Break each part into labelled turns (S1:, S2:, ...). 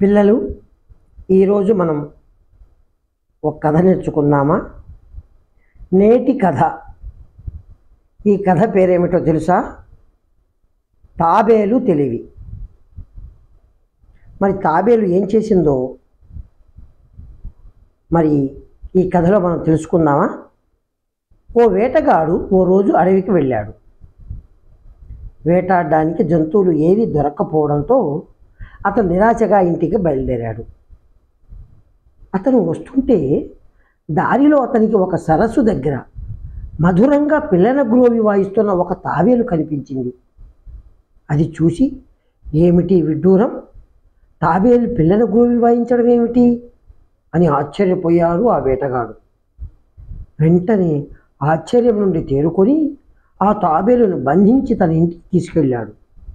S1: పిల్లలు ఈరోజు మనం ఒక కథ నేర్చుకుందామా నేటి కథ ఈ కథ పేరేమిటో తెలుసా తాబేలు తెలివి మరి తాబేలు ఏం చేసిందో మరి ఈ కథలో మనం తెలుసుకుందామా ఓ వేటగాడు ఓ రోజు అడవికి వెళ్ళాడు వేటాడడానికి జంతువులు ఏవి దొరక్కపోవడంతో అతను నిరాశగా ఇంటికి బయలుదేరాడు అతను వస్తుంటే దారిలో అతనికి ఒక సరస్సు దగ్గర మధురంగా పిల్లల గ్రోవి వాయిస్తున్న ఒక తావేలు కనిపించింది అది చూసి ఏమిటి విడ్డూరం తాబేలు పిల్లల గ్రోవి వాయించడం ఏమిటి అని ఆశ్చర్యపోయాడు ఆ వేటగాడు వెంటనే ఆశ్చర్యం నుండి తేరుకొని ఆ తాబేలును బంధించి తన ఇంటికి తీసుకెళ్ళాడు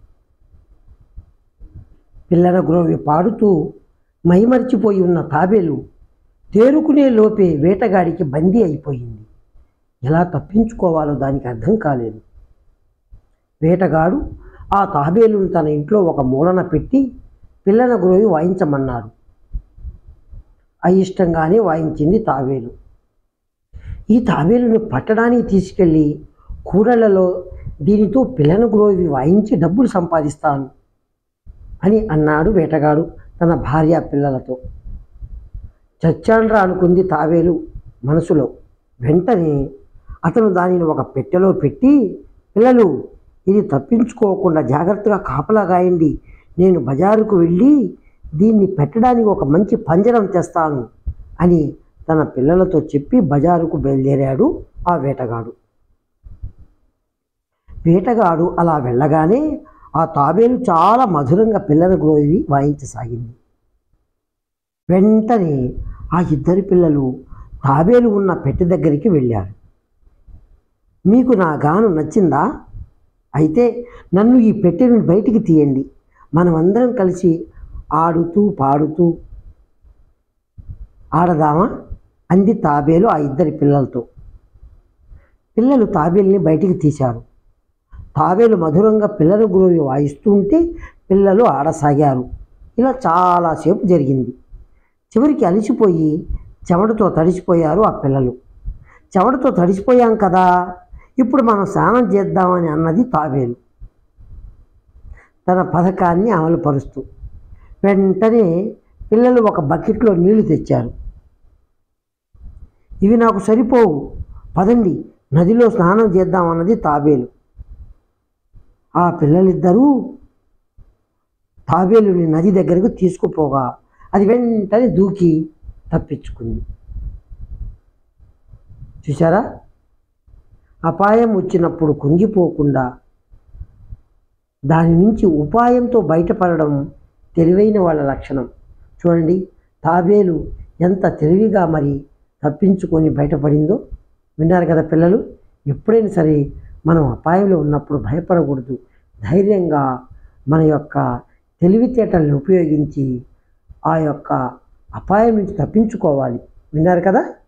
S1: పిల్లల గ్రోవి పాడుతూ మైమరిచిపోయి ఉన్న తాబేలు తేరుకునే లోపే వేటగాడికి బందీ అయిపోయింది ఎలా తప్పించుకోవాలో దానికి అర్థం కాలేదు వేటగాడు ఆ తాబేలును తన ఇంట్లో ఒక మూలన పెట్టి పిల్లల గ్రోవి వాయించమన్నాడు అయిష్టంగానే వాయించింది తాబేలు ఈ తాబేలును పట్టడానికి తీసుకెళ్ళి కూరలలో దీనితో పిల్లల గ్రోవి వాయించి డబ్బులు సంపాదిస్తాను అని అన్నాడు వేటగాడు తన భార్య పిల్లలతో చచ్చాండ్రా అనుకుంది తావేలు మనసులో వెంటనే అతను దానిని ఒక పెట్టెలో పెట్టి పిల్లలు ఇది తప్పించుకోకుండా జాగ్రత్తగా కాపలా గాయండి నేను బజారుకు వెళ్ళి దీన్ని పెట్టడానికి ఒక మంచి పంజరం తెస్తాను అని తన పిల్లలతో చెప్పి బజారుకు బయలుదేరాడు ఆ వేటగాడు వేటగాడు అలా వెళ్ళగానే ఆ తాబేలు చాలా మధురంగా పిల్లల గ్రోవి వాయించసాగింది వెంటనే ఆ ఇద్దరి పిల్లలు తాబేలు ఉన్న పెట్టె దగ్గరికి వెళ్ళారు మీకు నా గాను నచ్చిందా అయితే నన్ను ఈ పెట్టె నుండి బయటికి తీయండి మనమందరం కలిసి ఆడుతూ పాడుతూ ఆడదామా అంది తాబేలు ఆ ఇద్దరి పిల్లలతో పిల్లలు తాబేలుని బయటికి తీశారు తాబేలు మధురంగా పిల్లల గురువి వాయిస్తూ ఉంటే పిల్లలు ఆడసాగారు ఇలా చాలాసేపు జరిగింది చివరికి అలిసిపోయి చెమటతో తడిసిపోయారు ఆ పిల్లలు చెమటతో తడిసిపోయాం కదా ఇప్పుడు మనం స్నానం చేద్దామని అన్నది తాబేలు తన పథకాన్ని అమలుపరుస్తూ వెంటనే పిల్లలు ఒక బకెట్లో నీళ్లు తెచ్చారు ఇవి నాకు సరిపోవు పదండి నదిలో స్నానం చేద్దామన్నది తాబేలు ఆ పిల్లలిద్దరూ తాబేలుని నది దగ్గరకు తీసుకుపోగా అది వెంటనే దూకి తప్పించుకుంది చూసారా అపాయం వచ్చినప్పుడు కుంగిపోకుండా దాని నుంచి ఉపాయంతో బయటపడడం తెలివైన వాళ్ళ లక్షణం చూడండి తాబేలు ఎంత తెలివిగా మరి తప్పించుకొని బయటపడిందో విన్నారు కదా పిల్లలు ఎప్పుడైనా సరే మనం అపాయంలో ఉన్నప్పుడు భయపడకూడదు ధైర్యంగా మన యొక్క తెలివితేటల్ని ఉపయోగించి ఆ యొక్క అపాయం నుంచి తప్పించుకోవాలి విన్నారు కదా